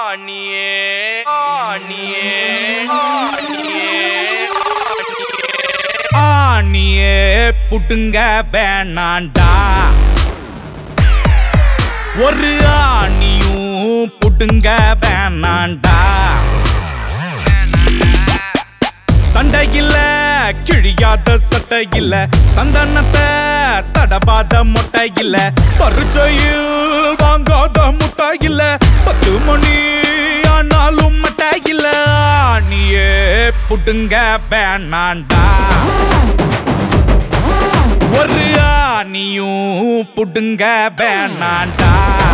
ஆணியே ஆணியே ஆணியே ஆணியே புட்டுங்க வேணாண்டா ஒரு ஆணியும் புட்டுங்க வேணாண்டா சண்டை இல்ல கிழியாத சட்டை இல்ல சந்தனத்தை தடபாத மொட்டை இல்ல பரிச்சையில் வாங்காத முட்டை இல்ல பத்து மணி ஆனாலும் மட்டை இல்ல ஆணியே புட்டுங்க வேணாண்டா ஒரு ஆணியும் புடுங்க வேணாண்டா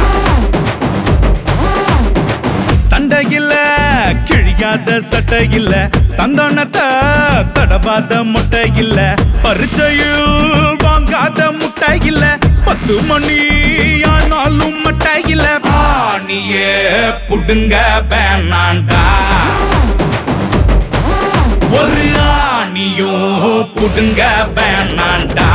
சண்டை இல்ல கிழியாத சட்டை இல்ல சந்தனத்தை தடவாத முட்டை இல்ல பரிச்சையில் வாங்காத முட்டை இல்ல பத்து மணி ஆனாலும் மட்டை இல்ல ஆணியே புடுங்க வேணாண்டா ஒரு ஆணியும் புடுங்க வேணாண்டா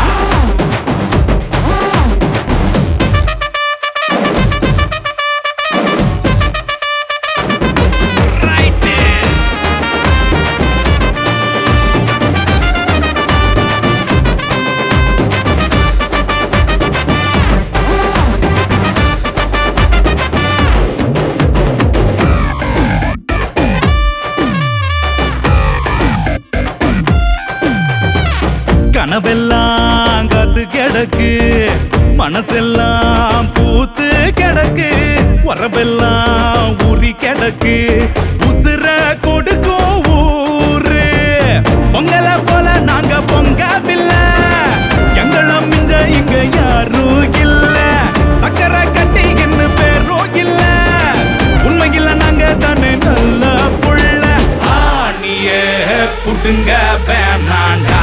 கனவெல்லாம் காத்து கிடக்கு மனசெல்லாம் பூத்து கிடக்கு உறவெல்லாம் ஊறி கிடக்கு உசுர கொடுக்கும் ஊரு பொங்கல போல நாங்க பொங்கவில்லை எங்களை மிஞ்ச இங்க யாரும் இல்ல சக்கரை கட்டி என்ன பேரும் இல்ல உண்மையில நாங்க தானே நல்ல புள்ள ஆணியே புடுங்க வேணாண்டா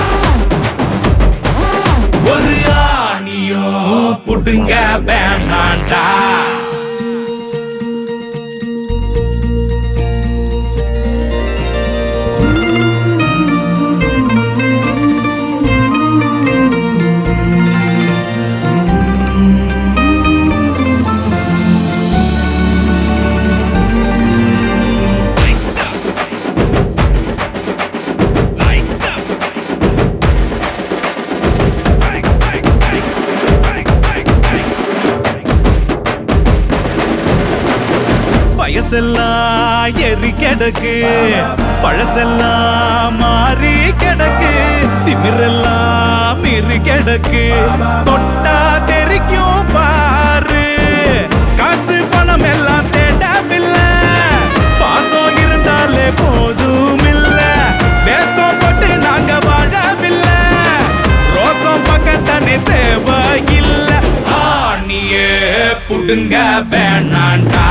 ஒரு ஆணியோ புடுங்க வேணாண்டா வயசெல்லாம் எரி கிடக்கு பழசெல்லாம் மாறி கிடக்கு திமிரெல்லாம் மீறி கிடக்கு தொட்டா தெரிக்கும் பாரு காசு பணம் எல்லாம் தேடவில்லை பாசம் இருந்தாலே போதும் இல்ல வேஷம் போட்டு நாங்க வாழவில்லை ரோசம் பக்கத்தானே தேவையில்லை ஆணியே புடுங்க வேணாண்டா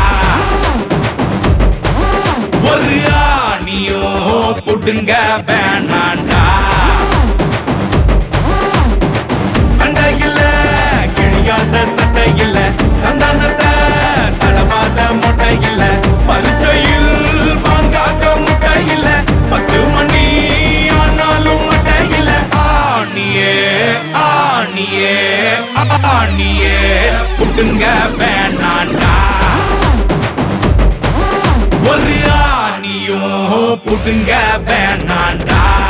ஒரு ஆணியோ புடுங்க வேணாண்டா சண்டை இல்ல கிழியாத சட்டை இல்ல சந்தானத்தை தடவாத மொட்டை இல்ல பரிச்சையில் வாங்காத முட்டை இல்ல பத்து மணி ஆனாலும் மட்டை இல்ல ஆணியே ஆணியே ஆணியே புடுங்க வேணாண்டா ஒரு ஆணியோ புடுங்க வேணாண்டா